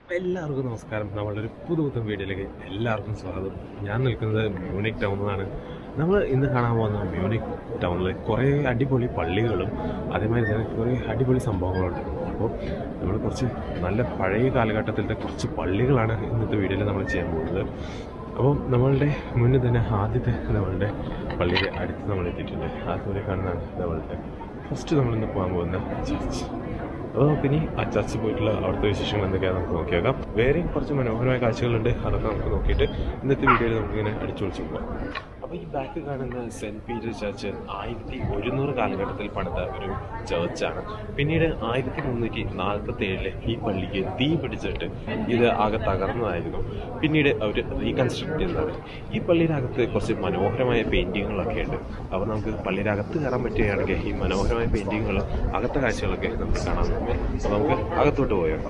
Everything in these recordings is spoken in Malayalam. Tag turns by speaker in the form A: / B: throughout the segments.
A: എല്ലാവർക്കും നമസ്കാരം നമ്മളുടെ ഒരു പുതു പുത്തൻ വീഡിയോയിലേക്ക് എല്ലാവർക്കും സ്വാഗതം ഞാൻ നിൽക്കുന്നത് മ്യൂണിക് ടൗണിലാണ് നമ്മൾ ഇന്ന് കാണാൻ പോകുന്ന മ്യൂണിക് ടൗണിൽ കുറേ അടിപൊളി പള്ളികളും അതേമാതിരി തന്നെ കുറേ അടിപൊളി സംഭവങ്ങളുണ്ട് അപ്പോൾ നമ്മൾ കുറച്ച് നല്ല പഴയ കാലഘട്ടത്തിലത്തെ കുറച്ച് പള്ളികളാണ് ഇന്നത്തെ വീഡിയോയിൽ നമ്മൾ ചെയ്യാൻ പോകുന്നത് അപ്പോൾ നമ്മളുടെ മുന്നിൽ തന്നെ ആദ്യത്തെ നമ്മളുടെ പള്ളിയുടെ അടുത്ത് നമ്മൾ എത്തിയിട്ടുണ്ട് അതുപോലെ കാണുന്നതാണ് നമ്മളുടെ ഫസ്റ്റ് നമ്മളിന്ന് പോകാൻ പോകുന്ന ചർച്ച് അപ്പോൾ നമുക്കിനി ആ ചർച്ചിൽ പോയിട്ടുള്ള അവിടുത്തെ വിശേഷങ്ങൾ എന്തൊക്കെയാണെന്ന് നമുക്ക് നോക്കി നോക്കാം വേറെയും കുറച്ച് മനോഹരമായ കാഴ്ചകളുണ്ട് അതൊക്കെ നമുക്ക് നോക്കിയിട്ട് ഇന്നത്തെ വീഡിയോയിൽ നമുക്കിങ്ങനെ അടിച്ചു പൊളിച്ച് പോകാം അപ്പോൾ ഈ ബാക്ക് കാണുന്ന സെൻറ്റ് പീറ്റർ ചർച്ച് ആയിരത്തി ഒരുന്നൂറ് കാലഘട്ടത്തിൽ പണിത ഒരു ചർച്ചാണ് പിന്നീട് ആയിരത്തി മുന്നൂറ്റി നാൽപ്പത്തി ഏഴില് ഈ പള്ളിക്ക് തീ പിടിച്ചിട്ട് ഇത് ആകെ തകർന്നതായിരുന്നു പിന്നീട് അവർ റീകൺസ്ട്രക്ട് ചെയ്തതാണ് ഈ പള്ളിയുടെ അകത്ത് കുറച്ച് മനോഹരമായ പെയിൻറ്റിങ്ങുകളൊക്കെ ഉണ്ട് അപ്പോൾ നമുക്ക് പള്ളിയുടെ അകത്ത് കയറാൻ പറ്റുകയാണെങ്കിൽ ഈ മനോഹരമായ പെയിൻറ്റിങ്ങുകൾ അകത്തെ കാഴ്ചകളൊക്കെ നമുക്ക് കാണാൻ നോക്കാം അപ്പോൾ നമുക്ക് അകത്തോട്ട് പോയോ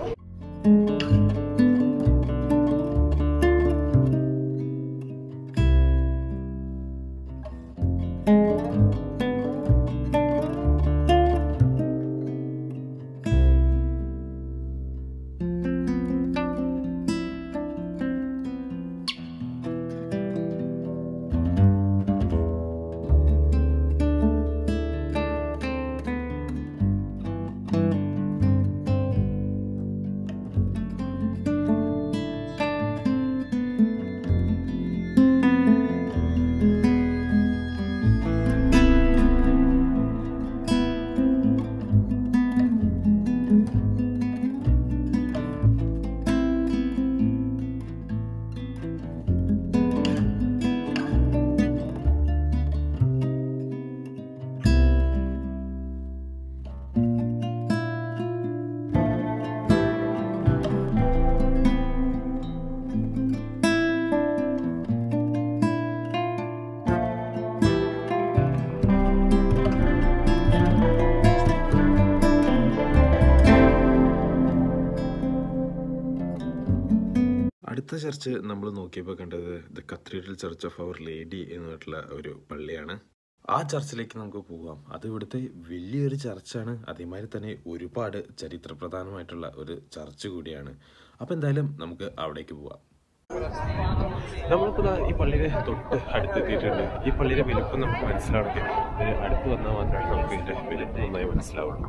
A: അടുത്ത ചർച്ച് നമ്മൾ നോക്കിയപ്പോൾ കണ്ടത് the cathedral church of our lady എന്നിട്ടുള്ള ഒരു പള്ളിയാണ് ആ ചർച്ചിലേക്ക് നമുക്ക് പോകാം അത് ഇവിടുത്തെ വലിയൊരു ചർച്ചാണ് അതേമാതിരി തന്നെ ഒരുപാട് ചരിത്രപ്രധാനമായിട്ടുള്ള ഒരു ചർച്ച് കൂടിയാണ് അപ്പോൾ എന്തായാലും നമുക്ക് അവിടേക്ക് പോവാം നമ്മളിപ്പോൾ ദാ ഈ പള്ളിയുടെ തൊട്ട് അടുത്തെത്തിയിട്ടുണ്ട് ഈ പള്ളിയുടെ വലുപ്പം നമുക്ക് മനസ്സിലാവണമെങ്കിൽ ഇതിന് അടുത്ത് വന്നാൽ മാത്രമേ നമുക്ക് ഇതിൻ്റെ വലുപ്പം നന്നായി മനസ്സിലാവുള്ളൂ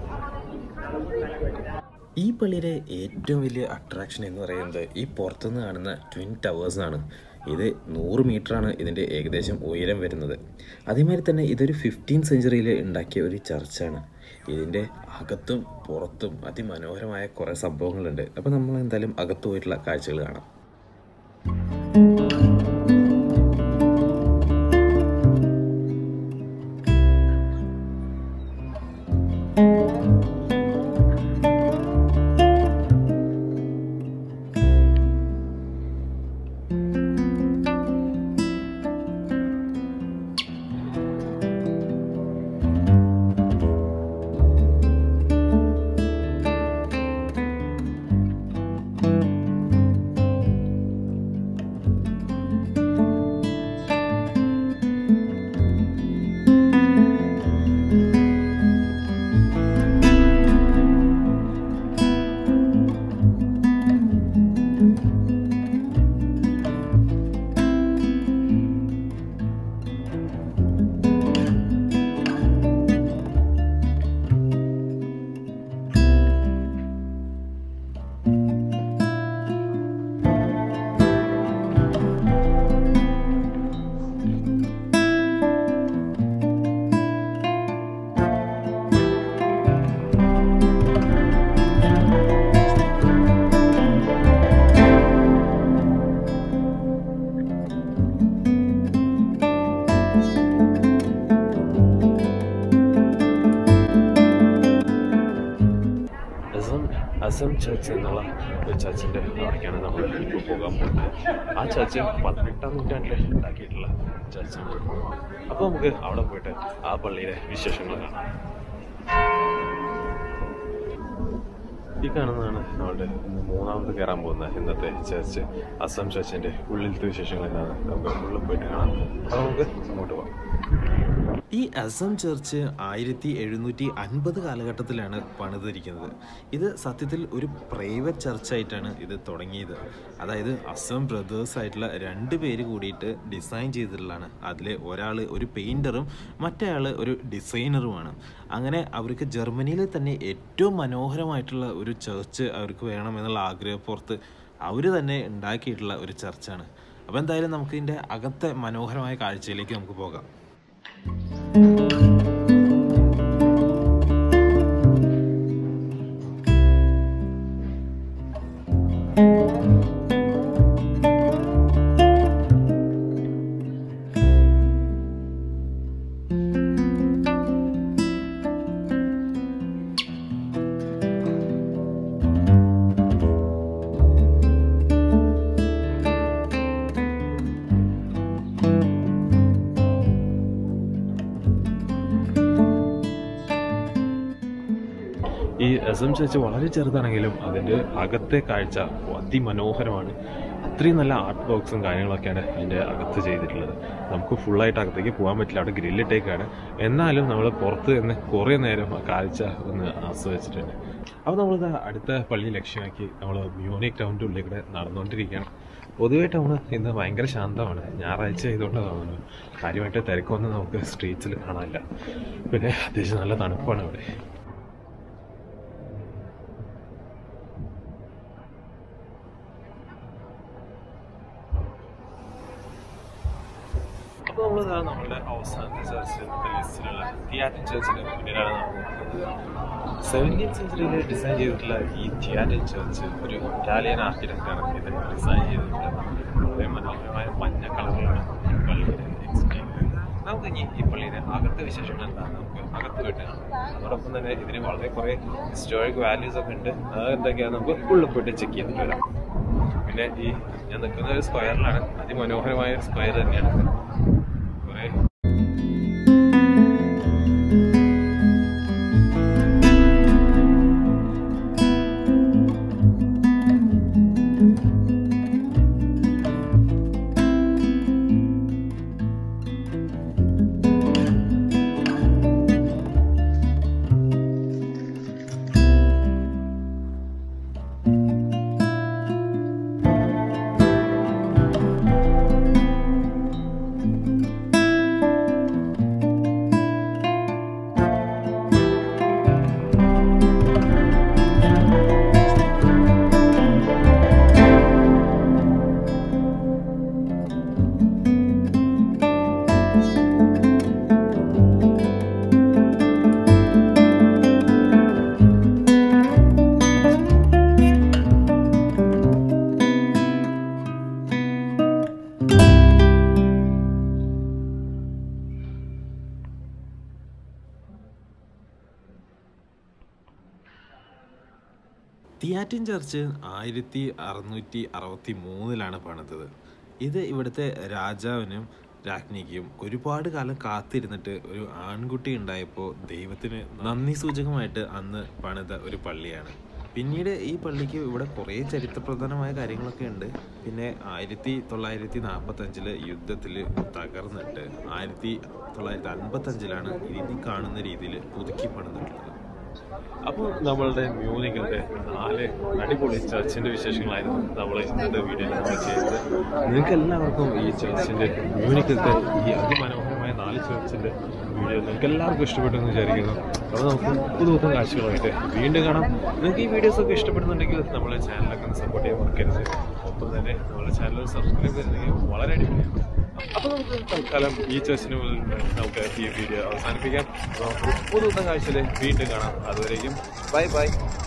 A: ഈ പള്ളിയുടെ ഏറ്റവും വലിയ അട്രാക്ഷൻ എന്ന് പറയുന്നത് ഈ പുറത്തുനിന്ന് കാണുന്ന ട്വിൻ ടവേഴ്സ് ആണ് ഇത് നൂറ് മീറ്ററാണ് ഇതിൻ്റെ ഏകദേശം ഉയരം വരുന്നത് അതേമാതിരി തന്നെ ഇതൊരു ഫിഫ്റ്റീൻ സെഞ്ചുറിയിൽ ഉണ്ടാക്കിയ ഒരു ചർച്ചാണ് ഇതിൻ്റെ അകത്തും പുറത്തും അതിമനോഹരമായ കുറേ സംഭവങ്ങളുണ്ട് അപ്പോൾ നമ്മൾ എന്തായാലും അകത്ത് പോയിട്ടുള്ള കാഴ്ചകൾ കാണാം അസം അസം ചർച്ച് എന്നുള്ള ഒരു ചർച്ചിൻ്റെ അവിടേക്കാണ് നമ്മൾ ഇപ്പോൾ പോകാൻ പോകുന്നത് ആ ചർച്ച് പതിനെട്ടാം നൂറ്റാണ്ടിൽ ഉണ്ടാക്കിയിട്ടുള്ള ചർച്ചാണ് അപ്പോൾ നമുക്ക് അവിടെ പോയിട്ട് ആ പള്ളിയിലെ വിശേഷങ്ങൾ കാണാം ഈ കാണുന്നതാണ് നമ്മളുടെ മൂന്നാമത് കയറാൻ പോകുന്ന ഇന്നത്തെ ചർച്ച് അസം ചർച്ചിൻ്റെ ഉള്ളിലത്തെ വിശേഷങ്ങൾ എന്താണ് നമുക്ക് ഉള്ളിൽ പോയിട്ട് കാണാം അപ്പോൾ നമുക്ക് അങ്ങോട്ട് പോകാം
B: ഈ അസം ചർച്ച് ആയിരത്തി എഴുന്നൂറ്റി അൻപത് കാലഘട്ടത്തിലാണ് പണിതിരിക്കുന്നത് ഇത് സത്യത്തിൽ ഒരു പ്രൈവറ്റ് ചർച്ചായിട്ടാണ് ഇത് തുടങ്ങിയത് അതായത് അസം ബ്രദേഴ്സ് ആയിട്ടുള്ള രണ്ട് പേര് കൂടിയിട്ട് ഡിസൈൻ ചെയ്തിട്ടുള്ളതാണ് അതിൽ ഒരാൾ ഒരു പെയിൻറ്ററും മറ്റേ ആൾ ഒരു ഡിസൈനറുമാണ് അങ്ങനെ അവർക്ക് ജർമ്മനിയിലെ തന്നെ ഏറ്റവും മനോഹരമായിട്ടുള്ള ഒരു ചർച്ച് അവർക്ക് വേണമെന്നുള്ള ആഗ്രഹപ്പുറത്ത് അവർ തന്നെ ഉണ്ടാക്കിയിട്ടുള്ള ഒരു ചർച്ചാണ് അപ്പോൾ എന്തായാലും നമുക്ക് ഇതിൻ്റെ അകത്തെ മനോഹരമായ കാഴ്ചയിലേക്ക് നമുക്ക് പോകാം
A: ഈ എസ് എം ചർച്ച് വളരെ ചെറുതാണെങ്കിലും അതിൻ്റെ അകത്തെ കാഴ്ച അതിമനോഹരമാണ് അത്രയും നല്ല ആർട്ട് ബോക്സും കാര്യങ്ങളൊക്കെയാണ് അതിൻ്റെ അകത്ത് ചെയ്തിട്ടുള്ളത് നമുക്ക് ഫുള്ളായിട്ട് അകത്തേക്ക് പോകാൻ പറ്റില്ല അവിടെ ഗ്രില്ലിട്ടേക്കാണ് എന്നാലും നമ്മൾ പുറത്ത് നിന്ന് കുറേ നേരം ആ കാഴ്ച ഒന്ന് ആസ്വദിച്ചിട്ടുണ്ട് അപ്പോൾ നമ്മൾ അടുത്ത പള്ളി ലക്ഷ്യമാക്കി നമ്മൾ മ്യൂണിക് ടൗണിൻ്റെ ഉള്ളിൽ കൂടെ നടന്നുകൊണ്ടിരിക്കുകയാണ് പൊതുവേ ടൗൺ ഇന്ന് ഭയങ്കര ശാന്തമാണ് ഞായറാഴ്ച ആയതുകൊണ്ട് തോന്നുന്നു കാര്യമായിട്ട് തിരക്കൊന്നും നമുക്ക് സ്ട്രീറ്റ്സിൽ കാണാനില്ല പിന്നെ അത്യാവശ്യം നല്ല തണുപ്പാണ് ഇവിടെ അപ്പോൾ നമ്മൾ നമ്മളുടെ അവസാനത്തെ ചർച്ച് ലിസ്റ്റിലുള്ള തിയാറ്റിൻ ചർച്ചിന്റെ മുന്നിലാണ് നമ്മൾ സെവൻറ്റീൻ സെഞ്ചുറിയിൽ ഡിസൈൻ ചെയ്തിട്ടുള്ള ഈ തിയാറ്റിൻ ചർച്ച് ഒരു ഇറ്റാലിയൻ ആർക്കിടെക്റ്റാണ് ഇത് ഡിസൈൻ ചെയ്തിട്ടുള്ളത് വളരെ മനോഹരമായ മഞ്ഞ കളറിലാണ് ഈ പള്ളിയുടെ എക്സ്റ്റീരിയർ നമുക്ക് ഇനി ഈ പള്ളിയുടെ അകത്തെ വിശേഷങ്ങൾ എന്താണ് നമുക്ക് അകത്ത് പോയിട്ട് കാണാം അതോടൊപ്പം തന്നെ ഇതിന് വളരെ കുറേ ഹിസ്റ്റോറിക് വാല്യൂസ് ഒക്കെ ഉണ്ട് അത് എന്തൊക്കെയാണ് നമുക്ക് ഉള്ളിൽ പോയിട്ട് ചെക്ക് ചെയ്തിട്ട് വരാം പിന്നെ ഈ ഞാൻ നിൽക്കുന്ന ഒരു സ്ക്വയറിലാണ് അതിമനോഹരമായ ഒരു സ്ക്വയർ തന്നെയാണ് ഇത്. കുറേ
B: തിയാറ്റിൻ ചർച്ച് ആയിരത്തി അറുന്നൂറ്റി അറുപത്തി മൂന്നിലാണ് പണിതത് ഇത് ഇവിടുത്തെ രാജാവിനും രാജ്ഞിക്കും ഒരുപാട് കാലം കാത്തിരുന്നിട്ട് ഒരു ആൺകുട്ടി ഉണ്ടായപ്പോൾ ദൈവത്തിന് നന്ദി സൂചകമായിട്ട് അന്ന് പണിത ഒരു പള്ളിയാണ് പിന്നീട് ഈ പള്ളിക്ക് ഇവിടെ കുറേ ചരിത്രപ്രധാനമായ കാര്യങ്ങളൊക്കെ ഉണ്ട് പിന്നെ ആയിരത്തി തൊള്ളായിരത്തി നാൽപ്പത്തഞ്ചില് യുദ്ധത്തിൽ തകർന്നിട്ട് ആയിരത്തി തൊള്ളായിരത്തി അൻപത്തഞ്ചിലാണ് ഇനി കാണുന്ന രീതിയിൽ പുതുക്കി പണിതിട്ടുള്ളത്
A: അപ്പോൾ നമ്മളുടെ മ്യൂണിക്കിൻ്റെ നാല് അടിപൊളി ചർച്ചിൻ്റെ വിശേഷങ്ങളായിരുന്നു നമ്മൾ ഇന്നത്തെ വീഡിയോയിൽ നമ്മൾ ചെയ്തത് നിങ്ങൾക്ക് എല്ലാവർക്കും ഈ ചർച്ചിൻ്റെ മ്യൂണിക്കിലത്തെ ഈ അതിമനോഹരമായ നാല് ചർച്ചിൻ്റെ വീഡിയോ നിങ്ങൾക്ക് എല്ലാവർക്കും ഇഷ്ടപ്പെട്ടു എന്ന് വിചാരിക്കുന്നു അപ്പോൾ നമുക്ക് പുതുപുത്തൻ കാഴ്ചകളുമായിട്ട് വീണ്ടും കാണാം നിങ്ങൾക്ക് ഈ വീഡിയോസ് ഒക്കെ ഇഷ്ടപ്പെടുന്നുണ്ടെങ്കിൽ നമ്മളെ ചാനലൊക്കെ ഒന്ന് സപ്പോർട്ട് ചെയ്യാൻ മറക്കരുത് ഒപ്പം തന്നെ നമ്മുടെ ചാനൽ സബ്സ്ക്രൈബ് ചെയ്തിട്ടുണ്ടെങ്കിൽ വളരെ അടിപൊളിയാണ് അപ്പോൾ നമുക്ക് തൽക്കാലം ഈ ചർച്ചിന് മുന്നിൽ നമുക്ക് ഈ വീഡിയോ അവസാനിപ്പിക്കാം അപ്പോൾ നമുക്ക് പുതുപുത്തൻ കാഴ്ചയിൽ വീണ്ടും കാണാം അതുവരേക്കും ബൈ ബൈ